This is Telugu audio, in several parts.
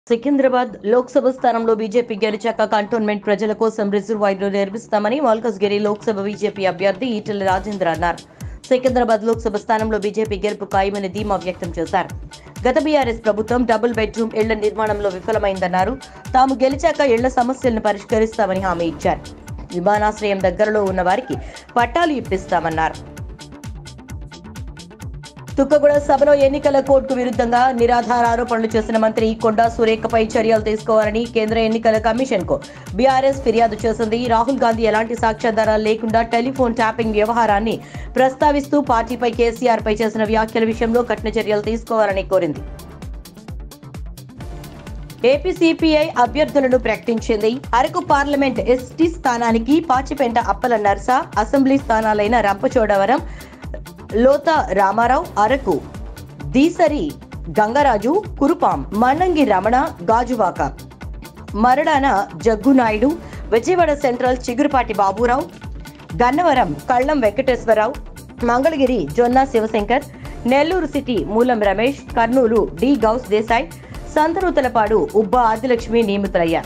సికింద్రాబాద్ లోక్సభ స్థానంలో బీజేపీ గెలిచాక కంటోన్మెంట్ ప్రజల కోసం రిజర్వాయర్లు నిర్మిస్తామని మల్కజ్గిరి లోక్సభ బీజేపీ అభ్యర్థి ఈటెల రాజేంద్ర అన్నారు సికింద్రాబాద్ లోక్సభ స్థానంలో బీజేపీ గెలుపు ఖాయమని ధీమా వ్యక్తం చేశారు గత బీఆర్ఎస్ ప్రభుత్వం డబుల్ బెడ్రూమ్ ఇళ్ల నిర్మాణంలో విఫలమైందన్నారు తాము గెలిచాక ఇళ్ల సమస్యలను పరిష్కరిస్తామని హామీ ఇచ్చారు విమానాశ్రయం దగ్గరలో ఉన్న వారికి పట్టాలు ఇప్పిస్తామన్నారు తుక్కగూడ సభలో ఎన్నికల కోడ్కు విరుద్ధంగా నిరాధార ఆరోపణలు చేసిన మంత్రి కొండా సురేఖపై చర్యలు తీసుకోవాలని కేంద్ర ఎన్నికల కమిషన్ కు బీఆర్ఎస్ ఫిర్యాదు చేసింది రాహుల్ గాంధీ ఎలాంటి సాక్ష్యాధారాలు లేకుండా టెలిఫోన్ ట్యాపింగ్ వ్యవహారాన్ని ప్రస్తావిస్తూ పార్టీపై కేసీఆర్ పై చేసిన వ్యాఖ్యల విషయంలో కఠిన చర్యలు తీసుకోవాలని కోరింది ఏపీ సిపిఐ అభ్యర్థులను ప్రకటించింది అరకు పార్లమెంట్ ఎస్టీ స్థానానికి పాచిపెంట అప్పల నర్స అసెంబ్లీ స్థానాలైన Rampachodavaram Lotha Ramarao Araku Dhisari Gangaraju Kurupam Mannangi Ramana Gajuwaka Maradana Jaggunaidu Vijayawada central Chigurupati Baburao Gannavaram Kallam Venkateswararao Mangalagiri Jonna Sivasankar Nellore city Moolam Ramesh Kurnool D Gouse Desai Santhanuthalapadu Ubba Adilakshmi నియమితులయ్యారు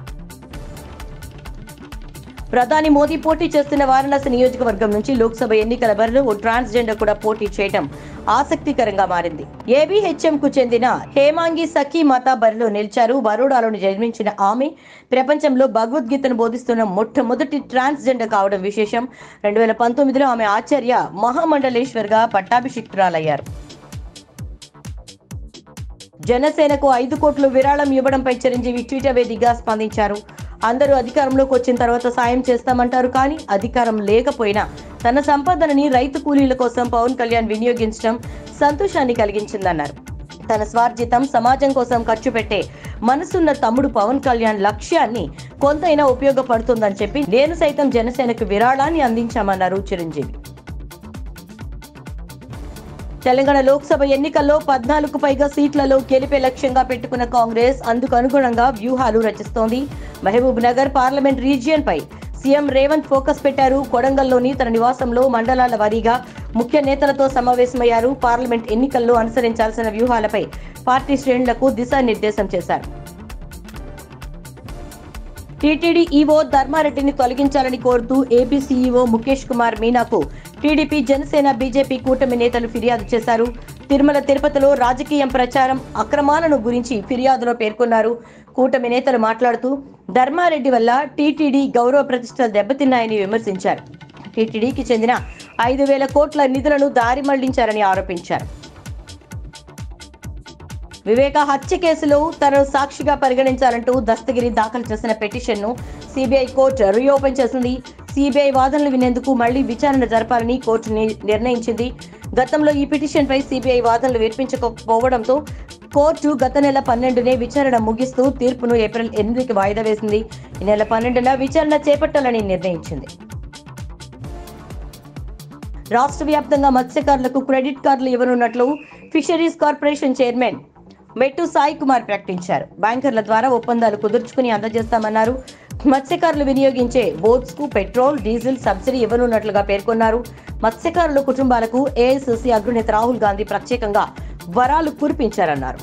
ప్రధాని మోదీ పోటీ చేస్తున్న వారణాసి నియోజకవర్గం నుంచి లోక్సభ ఎన్నికల బరిలో ఓ ట్రాన్స్జెండర్ కూడా పోటీ చేయడం ఆసక్తికరంగా మారింది ఏబీహెచ్ఎం కు చెందిన హేమాంగి సఖీ మాత బరిలో నిలిచారు బరోడాలోని జన్మించిన ఆమె ప్రపంచంలో భగవద్గీతను బోధిస్తున్న మొట్టమొదటి ట్రాన్స్జెండర్ కావడం విశేషం రెండు వేల పంతొమ్మిదిలో ఆమె ఆచార్య మహామండలేశ్వర్గా పట్టాభిషిక్తురాలయ్యారు జనసేనకు ఐదు కోట్లు విరాళం ఇవ్వడంపై చిరంజీవి ట్విట్టర్ వేదికగా స్పందించారు అందరూ అధికారంలోకి వచ్చిన తర్వాత సాయం చేస్తామంటారు కానీ అధికారం లేకపోయినా తన సంపదనని రైతు కూలీల కోసం పవన్ కళ్యాణ్ వినియోగించడం సంతోషాన్ని కలిగించిందన్నారు తన స్వార్జితం సమాజం కోసం ఖర్చు పెట్టే మనసున్న తమ్ముడు పవన్ కళ్యాణ్ లక్ష్యాన్ని కొంతైనా ఉపయోగపడుతుందని చెప్పి నేను సైతం జనసేనకు విరాళాన్ని అందించామన్నారు చిరంజీవి తెలంగాణ లోక్సభ ఎన్నికల్లో పద్నాలుగు పైగా సీట్లలో గెలిపే లక్ష్యంగా పెట్టుకున్న కాంగ్రెస్ అందుకు అనుగుణంగా వ్యూహాలు రచిస్తోంది మహబూబ్ నగర్ పార్లమెంట్ రీజియన్ పై సీఎం రేవంత్ ఫోకస్ పెట్టారు కొడంగల్లోని తన నివాసంలో మండలాల వారీగా ముఖ్య నేతలతో సమావేశమయ్యారు పార్లమెంట్ ఎన్నికల్లో అనుసరించాల్సిన వ్యూహాలపై పార్టీ శ్రేణులకు దిశానిర్దేశం చేశారు టీటీడీ ఈవో ధర్మారెడ్డిని తొలగించాలని కోరుతూ ఏపీ సీఈఓ ముఖేష్ కుమార్ మీనాకు టీడీపీ జనసేన బీజేపీ కూటమి నేతలు ఫిర్యాదు చేశారు తిరుమల తిరుపతిలో రాజకీయం ప్రచారం అక్రమాలను గురించి ఫిర్యాదులో పేర్కొన్నారు కూటమి నేతలు మాట్లాడుతూ ధర్మారెడ్డి వల్ల టీటీడీ గౌరవ ప్రతిష్టలు దెబ్బతిన్నాయని విమర్శించారు టీటీడీకి చెందిన ఐదు వేల కోట్ల నిధులను దారి మళ్లించారని ఆరోపించారు వివేక హత్య కేసులో తనను సాక్షిగా పరిగణించాలంటూ దస్తగిరి దాఖలు చేసిన పిటిషన్ను సిబిఐ కోర్టు రీఓపెన్ చేసింది సిబిఐ వాదనలు వినేందుకు మళ్లీ విచారణ జరపాలని కోర్టు ని- నిర్ణయించింది గతంలో ఈ పిటిషన్పై సిబిఐ వాదనలు వినిపించకపోవడంతో కోర్టు గత నెల పన్నెండునే విచారణ ముగిస్తూ తీర్పును ఏప్రిల్ ఎనిమిదికి వాయిదా వేసింది ఈ నెల పన్నెండున విచారణ చేపట్టాలని నిర్ణయించింది రాష్ట్ర వ్యాప్తంగా మత్స్యకారులకు క్రెడిట్ కార్డులు ఇవ్వనున్నట్లు ఫిషరీస్ కార్పొరేషన్ చైర్మన్ మెట్టు సాయి కుమార్ ప్రకటించారు బ్యాంకర్ల ద్వారా ఒప్పందాలు కుదుర్చుకుని అందజేస్తామన్నారు మత్స్యకారులు వినియోగించే బోట్స్ కు పెట్రోల్ డీజిల్ సబ్సిడీ ఇవ్వనున్నట్లుగా పేర్కొన్నారు మత్స్యకారుల కుటుంబాలకు ఏఐసిసి అగ్రనేత రాహుల్ గాంధీ ప్రత్యేకంగా వరాలు కురిపించారన్నారు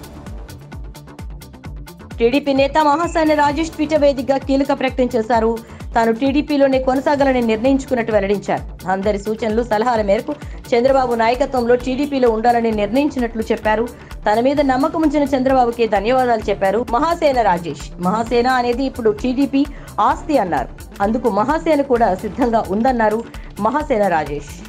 టీడీపీ నేత మహాసేన రాజేష్ ట్విట్టర్ వేదికగా కీలక ప్రకటన చేశారు తాను టీడీపీలోనే కొనసాగాలని నిర్ణయించుకున్నట్టు వెల్లడించారు అందరి సూచనలు సలహాల మేరకు చంద్రబాబు నాయకత్వంలో టీడీపీలో ఉండాలని నిర్ణయించినట్లు చెప్పారు తన మీద నమ్మకం ఉంచిన చంద్రబాబుకి ధన్యవాదాలు చెప్పారు మహాసేన రాజేష్ మహాసేన అనేది ఇప్పుడు టీడీపీ ఆస్తి అన్నారు అందుకు మహాసేన కూడా సిద్ధంగా ఉందన్నారు మహాసేన రాజేష్